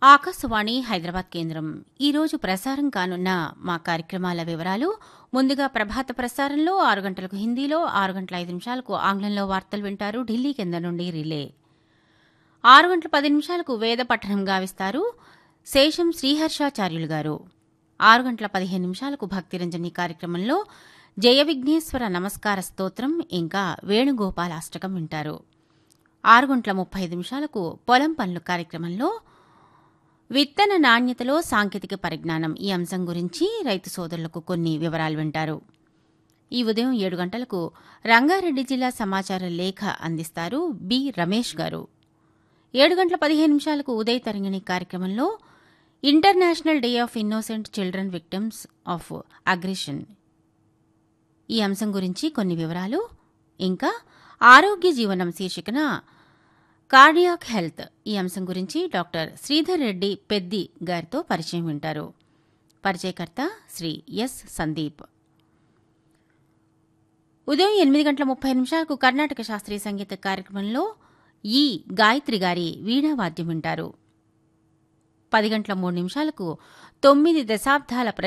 ఆకాశవాణి హైదరాబాద్ కేంద్రం ఈరోజు ప్రసారం కానున్న మా కార్యక్రమాల వివరాలు ముందుగా ప్రభాత ప్రసారంలో ఆరు గంటలకు హిందీలో ఆరు గంటల ఐదు నిమిషాలకు ఆంగ్లంలో వార్తలు వింటారు ఢిల్లీ కింద నుండి రిలే ఆరు గంటల పది నిమిషాలకు వేద పఠనం గావిస్తారు శేషం శ్రీహర్షాచార్యులు గారు ఆరు గంటల పదిహేను నిమిషాలకు భక్తిరంజని కార్యక్రమంలో జయ విఘ్నేశ్వర నమస్కార స్తోత్రం ఇంకా వేణుగోపాల అష్టకం వింటారు ఆరు గంటల ముప్పై ఐదు నిమిషాలకు పొలం పనులు కార్యక్రమంలో విత్తన నాణ్యతలో సాంకేతిక పరిజ్ఞానం ఈ అంశం గురించి రైతు సోదరులకు కొన్ని వివరాలు వింటారు ఈ ఉదయం ఏడు గంటలకు రంగారెడ్డి జిల్లా సమాచార లేఖ అందిస్తారు బి రమేష్ గారు ఏడు గంటల పదిహేను నిమిషాలకు ఉదయ తరంగిణి కార్యక్రమంలో International Day of Innocent Children Victims of Aggression ఈ అంశం గురించి కొన్ని వివరాలు ఇంకా ఆరోగ్య జీవనం శీర్షికన కార్డియాక్ హెల్త్ ఈ అంశం గురించి డాక్టర్ శ్రీధర్ రెడ్డి పెద్ది గారితో పరిచయం వింటారు పరిచయకర్త శ్రీ ఎస్ సందీప్ ఉదయం ఎనిమిది గంటల ముప్పై నిమిషాలకు కర్ణాటక శాస్త్రీయ సంగీత కార్యక్రమంలో ఈ గాయత్రి గారి వీణావాద్యం వింటారు పది గంటల మూడు నిమిషాలకు తొమ్మిది దశాబ్దాల